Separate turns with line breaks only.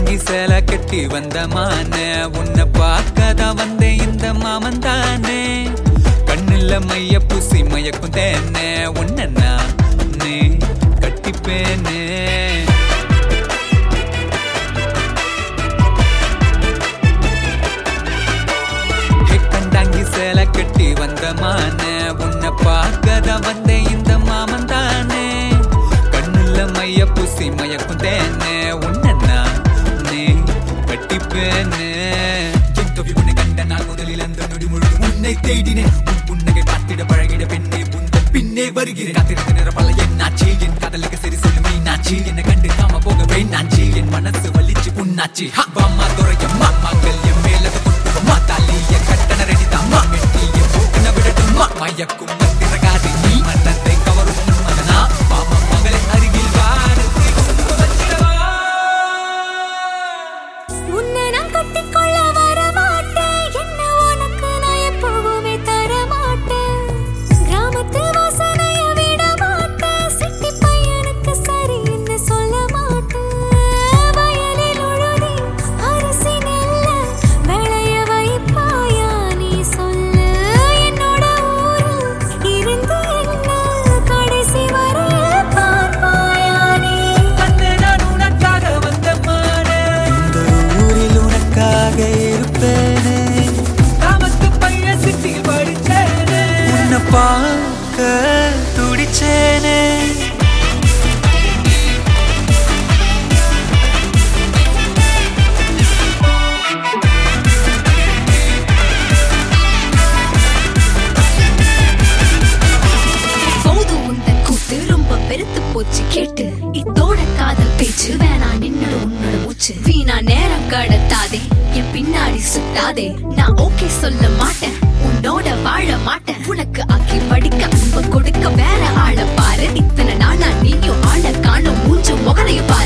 தாங்கி சேலை கட்டி வந்த மானே உன்னை பார்க்கதான் வந்தேன் இந்த மாமன் தானே கண்ணுல மைய பூசி மயக்கும் தேனே உன்னை நான் நீ கட்டிப்பேனே ஹே, கண்டாங்கி சேலை கட்டி வந்த மானே உன்னை பார்க்கதான் வந்தேன் இந்த மாமன் தானே கண்ணுல மைய பூசி மயக்கும் தேனே உன்னை நான் நீ கட்டிப்பேனே என் கவி உன்னை கண்ட நாள் முதலில் அந்த நொடி முழுதும் உன்னை தேடினேன் உன் புன்னகை பார்த்திட பழகிட பெண்ணே உந்த பின்னே வருகிறேன் காத்திருந்த நிற பல என்னாச்சு என் காதலுக்கு சரி சொல்லும் மீனாச்சு என்னை கண்டு காம போக வேணாச்சு என் மனசு வலிச்சு புண்ணாச்சு வாமா துறையம்மா மங்கல்யம் மேல கொட்டுவம்மா தாலிய கட்டண ரெடிதாம்மா மெட்டிய போக்குன விடட்டும்மா மயக்கும் மந்திரகாரி நீ மன்னத்தை கவரும் உன் மகனா மாமா மகளை அருகில் வாரத்தை கொண்டு வச்சிடவா
உன்னை நான் கட்டிக்கொள்ள வரமாட்டேன். என்ன உனக்கு நான் எப்பவுமே தரமாட்டேன். கிராமத்து வாசனைய விட மாட்டேன். சிட்டி பையனுக்கு சரின்னு சொல்ல மாட்டேன். வயலில் உழுதி அரிசி நெல்ல விளைய வைப்பாயா நீ சொல்லு. என்னோட ஊரில் இருந்து என்ன கடைசி வரை பார்ப்பாயா நீ
கண்ணே நான் உனக்காக வந்த மானே இந்த ஊரில் உனக்காக இருப்பேனே கிராமத்து பையன் சிட்டியில் படிச்சேனே உன்னை பார்க்க துடிச்சேனே
போது உந்தன் கூத்து ரொம்ப பெருத்து போச்சு கேட்டு இத்தோட காதல் பேச்சு வேணா நின்னோட உன்னோட மூச்சு வீணா நேரம் கடத்தாதே என் பின்னாடி சுத்தாதே நான் ஓகே சொல்ல மாட்டேன் உன்னோட வாழ மாட்டேன் உனக்கு ஆக்கி படிக்க அன்ப கொடுக்க வேற ஆள பாரு இத்தனை நாளா நீயும் ஆள காணும் மூஞ்சும் முகரைய பாரு